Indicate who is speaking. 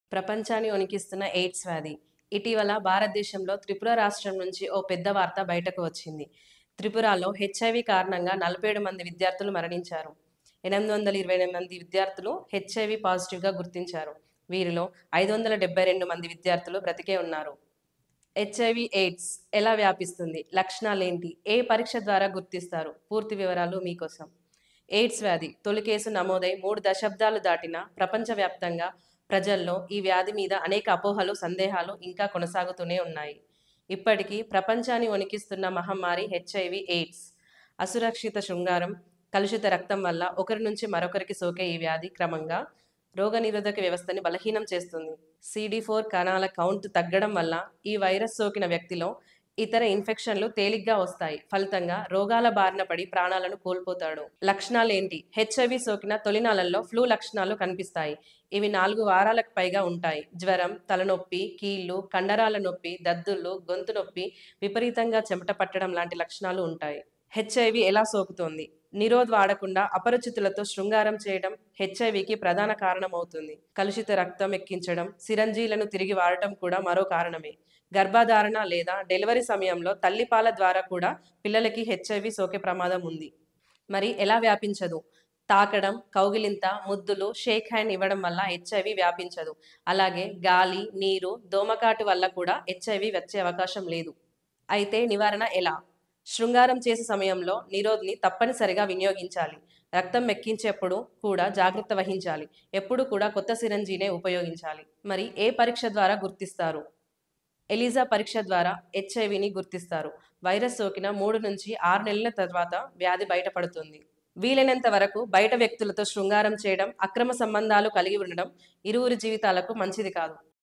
Speaker 1: ప్రపంచాన్ని వణికిస్తున్న ఎయిడ్స్ వ్యాధి ఇటీవల భారతదేశంలో త్రిపుర రాష్ట్రం నుంచి ఓ పెద్ద వార్త బయటకు వచ్చింది త్రిపురలో హెచ్ఐవి కారణంగా నలభై ఏడు మంది విద్యార్థులు మరణించారు ఎనిమిది వందల ఇరవై ఎనిమిది మంది విద్యార్థులు హెచ్ఐవి పాజిటివ్గా గుర్తించారు వీరిలో ఐదు వందల డెబ్బై రెండు మంది విద్యార్థులు బ్రతికే ఉన్నారు హెచ్ఐవి ఎయిడ్స్ ఎలా వ్యాపిస్తుంది లక్షణాలు ఏంటి ఏ పరీక్ష ద్వారా గుర్తిస్తారు పూర్తి వివరాలు మీకోసం ఎయిడ్స్ వ్యాధి తొలి కేసు నమోదై మూడు దశాబ్దాలు దాటిన ప్రపంచవ్యాప్తంగా ప్రజల్లో ఈ వ్యాధి మీద అనేక అపోహలు సందేహాలు ఇంకా కొనసాగుతూనే ఉన్నాయి ఇప్పటికీ ప్రపంచాన్ని వణికిస్తున్న మహమ్మారి హెచ్ఐవి ఎయిడ్స్ అసురక్షిత శృంగారం కలుషిత రక్తం వల్ల ఒకరి నుంచి మరొకరికి సోకే ఈ వ్యాధి క్రమంగా రోగనిరోధక వ్యవస్థని బలహీనం చేస్తుంది సిడి ఫోర్ కణాల కౌంట్ తగ్గడం వల్ల ఈ వైరస్ సోకిన వ్యక్తిలో ఇతర ఇన్ఫెక్షన్లు తేలిగ్గా వస్తాయి ఫలితంగా రోగాల బారిన పడి ప్రాణాలను కోల్పోతాడు లక్షణాలు ఏంటి హెచ్ఐవి సోకిన తొలినాళ్లలో ఫ్లూ లక్షణాలు కనిపిస్తాయి ఇవి నాలుగు వారాలకు పైగా ఉంటాయి జ్వరం తలనొప్పి కీళ్లు కండరాల నొప్పి దద్దుళ్ళు గొంతు నొప్పి విపరీతంగా చెమట పట్టడం లాంటి లక్షణాలు ఉంటాయి హెచ్ఐవి ఎలా సోకుతోంది నిరోధ్ వాడకుండా అపరిచితులతో శృంగారం చేయడం హెచ్ఐవికి ప్రధాన కారణమవుతుంది కలుషిత రక్తం ఎక్కించడం సిరంజీలను తిరిగి వాడటం కూడా మరో కారణమే గర్భధారణ లేదా డెలివరీ సమయంలో తల్లిపాల ద్వారా కూడా పిల్లలకి హెచ్ఐవి సోకే ప్రమాదం ఉంది మరి ఎలా వ్యాపించదు తాకడం కౌగిలింత ముద్దులు షేక్ హ్యాండ్ ఇవ్వడం వల్ల హెచ్ఐవి వ్యాపించదు అలాగే గాలి నీరు దోమకాటు వల్ల కూడా హెచ్ఐవి వచ్చే అవకాశం లేదు అయితే నివారణ ఎలా శృంగారం చేసే సమయంలో నిరోధ్ని తప్పనిసరిగా వినియోగించాలి రక్తం ఎక్కించేప్పుడు కూడా జాగ్రత్త వహించాలి ఎప్పుడు కూడా కొత్త సిరంజీనే ఉపయోగించాలి మరి ఏ పరీక్ష ద్వారా గుర్తిస్తారు ఎలిజా పరీక్ష ద్వారా హెచ్ఐవిని గుర్తిస్తారు వైరస్ సోకిన మూడు నుంచి ఆరు నెలల తర్వాత వ్యాధి బయటపడుతుంది వీలైనంత వరకు బయట వ్యక్తులతో శృంగారం చేయడం అక్రమ సంబంధాలు కలిగి ఉండడం ఇరువురి జీవితాలకు మంచిది కాదు